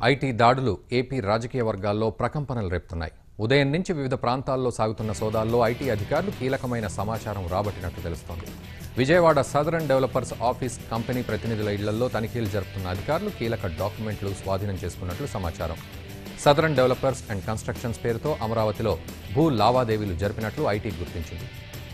IT దాడులు AP రాజకీయ వర్గాల్లో ప్రకంపనలు రేపుతున్నాయి ఉదయం నుంచి వివిధ ప్రాంతాల్లో సాగుతున్న సోదాల్లో ఐటీ అధికారులు కీలకమైన సమాచారం రాబట్టినట్టు తెలుస్తోంది Vijayawada Southern Developers office company ప్రతినిధుల ఇళ్లలో తనిఖీలు జరుపుతున్న అధికారులు కీలక డాక్యుమెంట్లు స్వాధీనం చేసుకున్నట్లు సమాచారం సదరన్ డెవలపర్స్ అండ్ కన్స్ట్రక్షన్స్ పేరుతో అమరావతిలో భూ లావాదేవీలు జరిపినట్లు ఐటీ గుర్తించింది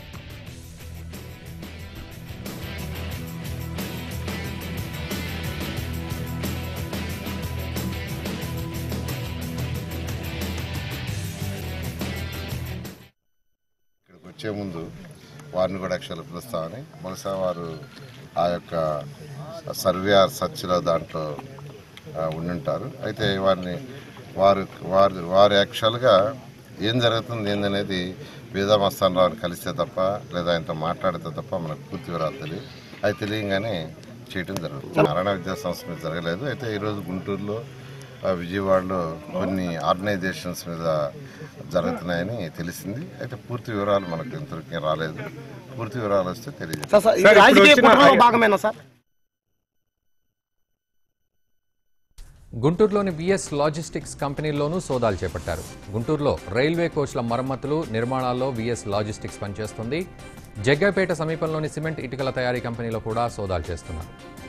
ఇక్కడికి వచ్చే ముందు వారిని కూడా యాక్చువల్ పిలుస్తామని బహుశా వారు ఆ యొక్క సర్వే ఆర్ సర్చ్లో దాంట్లో ఆ, ఉండుంటారు అయితే వారిని వారు వారు వారు యాక్చువల్గా ఏం జరుగుతుంది ఏందనేది వేదా మస్తాన్ రావుని కలిస్తే తప్ప లేదా ఆయనతో మాట్లాడితే తప్ప మనకు పూర్తి వివరాలు తెలియదు అది తెలియగానే చేయడం జరుగుతుంది నారాయణ విద్యా సంస్థ మీద జరగలేదు అయితే ఈరోజు గుంటూరులో ఆ, విజయవాడలో కొన్ని ఆర్గనైజేషన్స్ మీద జరుగుతున్నాయని తెలిసింది అయితే పూర్తి వివరాలు మనకు ఇంతవరకు రాలేదు పూర్తి వివరాలు వస్తే తెలియజేస్తాం సార్ సార్ ఇది రాజకీయ కుట్రలో భాగమేనా సార్ గుంటూరులోని విఎస్ లాజిస్టిక్స్ కంపెనీల్లోనూ సోదాలు చేపట్టారు గుంటూరులో రైల్వే కోచ్ల మరమ్మతులు నిర్మాణాల్లో విఎస్ లాజిస్టిక్స్ పనిచేస్తుంది జగ్గైపేట సమీపంలోని సిమెంట్ ఇటుకల తయారీ కంపెనీలో కూడా సోదాలు చేస్తున్నారు